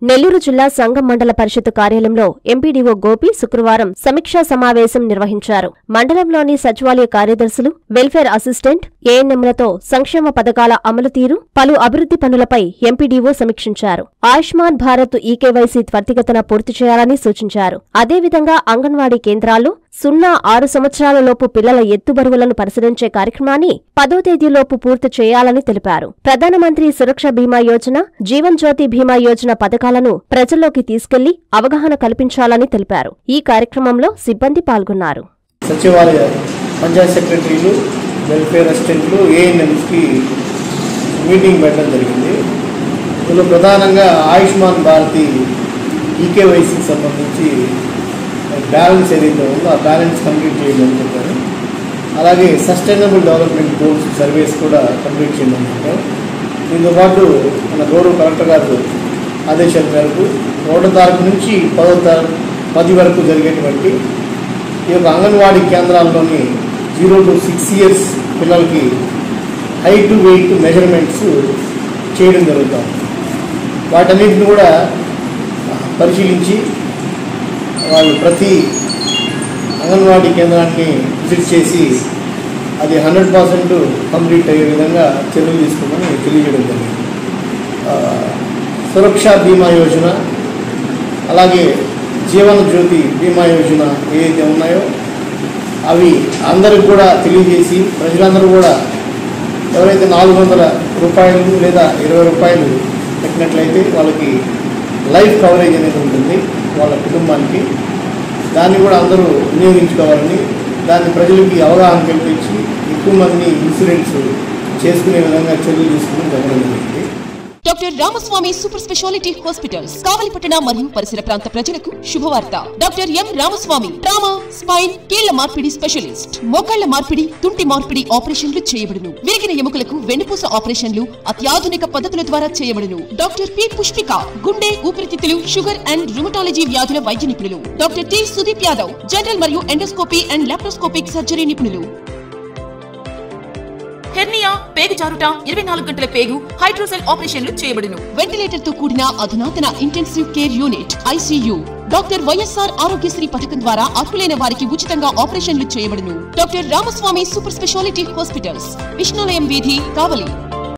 నెల్లూరు జిల్లా సంఘం మండల పరిషత్ కార్యాలయంలో ఎంపీడీఓ గోపి శుక్రవారం సమీక్షా సమావేశం నిర్వహించారు మండలంలోని సచివాలయ కార్యదర్శులు వెల్ఫేర్ అసిస్టెంట్ ఏఎన్ఎంలతో సంక్షేమ పథకాల అమలు తీరు పలు అభివృద్ధి పనులపై ఎంపీడీఓ సమీక్షించారు ఆయుష్మాన్ భారత్ ఈకేవైసీ త్వరితగతిన పూర్తి చేయాలని సూచించారు అదేవిధంగా అంగన్వాడీ కేంద్రాల్లో సున్నా ఆరు సంవత్సరాల లోపు పిల్లల ఎత్తుబరువులను పరిశీలించే కార్యక్రమాన్ని పదో తేదీలోపు పూర్తి చేయాలని తెలిపారు ప్రధానమంత్రి సురక్ష బీమా యోజన జీవన్ జ్యోతి బీమా యోజన పథకాలను ప్రజల్లోకి తీసుకెళ్లి అవగాహన కల్పించాలని తెలిపారు ఈ కార్యక్రమంలో సిబ్బంది పాల్గొన్నారు సచివాలయ పంచాయత్ సెక్రటరీలు వెల్ఫేర్ అసిస్టెంట్లు ఏఎన్ఎంస్కి మీటింగ్ పెట్టడం జరిగింది ఇందులో ప్రధానంగా ఆయుష్మాన్ భారతి ఈకేవైసీకి సంబంధించి బ్యాలెన్స్ ఏదైతే ఉందో ఆ బ్యాలెన్స్ కంప్లీట్ చేయమని చెప్పారు అలాగే సస్టైనబుల్ డెవలప్మెంట్ గోల్స్ సర్వేస్ కూడా కంప్లీట్ చేయమని చెప్పారు దీంతో పాటు మన గౌరవ కలెక్టర్ గారు ఆదేశాల మేరకు ఒకటో తారీఖు నుంచి పదో తారీఖు పది వరకు జరిగేటువంటి ఈ యొక్క అంగన్వాడీ కేంద్రాల్లోని జీరో టు సిక్స్ ఇయర్స్ పిల్లలకి హైట్ వెయిట్ మెజర్మెంట్స్ చేయడం జరుగుతుంది వాటన్నిటిని కూడా పరిశీలించి వాళ్ళు ప్రతి అంగన్వాడీ కేంద్రాన్ని విజిట్ చేసి అది హండ్రెడ్ పర్సెంట్ కంప్లీట్ అయ్యే విధంగా చర్యలు తీసుకోమని తెలియజేయడం జరిగింది ఆ, సురక్ష బీమా యోజన అలాగే జీవన జ్యోతి బీమా యోజన ఏవైతే ఉన్నాయో అవి అందరికి కూడా తెలియజేసి ప్రజలందరూ కూడా ఎవరైతే నాలుగు వందల రూపాయలు లేదా ఇరవై రూపాయలు పెట్టినట్లయితే వాళ్ళకి లైఫ్ కవరేజ్ అనేది ఉంటుంది వాళ్ళ కుటుంబానికి దాన్ని కూడా అందరూ వినియోగించుకోవాలని దాన్ని ప్రజలకి అవగాహన కల్పించి ఎక్కువ మందిని ఇన్సూరెన్స్ చేసుకునే విధంగా చర్యలు తీసుకుని జరగడం జరిగింది doctor Ramaswamy super speciality hospitals కావలిపట్టణ మరియు పరిసర ప్రాంత ప్రజలకు శుభవార్త doctor M Ramaswamy trauma spine కీళ్ల మార్పిడి స్పెషలిస్ట్ మోకాళ్ల మార్పిడి తుంటి మార్పిడి ఆపరేషన్లు చేయబడును విరిగిన ఎముకలకు వెన్నుపూస ఆపరేషన్లు అత్యాధునిక పద్ధతుల ద్వారా చేయబడును డాక్టర్ పి పుష్పిక గుండె ఊపిరితిత్తులు షుగర్ అండ్ రుమటాలజీ వ్యాధుల వైద్య నిపుణులు doctor T Sudeep Yadav general మరియు ఎండోస్కోపీ అండ్ లాప్రోస్కోపిక్ సర్జరీ నిపుణులు హెర్నియా పేగు జారుట ఇరవై నాలుగు గంటల పేగు హైడ్రోసెల్ ఆపరేషన్లు చేయబడును వెంటిలేటర్ తో కూడిన అధునాతన intensive care unit ICU doctor YSR Aarogyasri పథకం ద్వారా అర్హులైన వారికి ఉచితంగా ఆపరేషన్లు చేయబడును doctor Ramaswamy super speciality hospitals Vishnulayam వీధి కావలి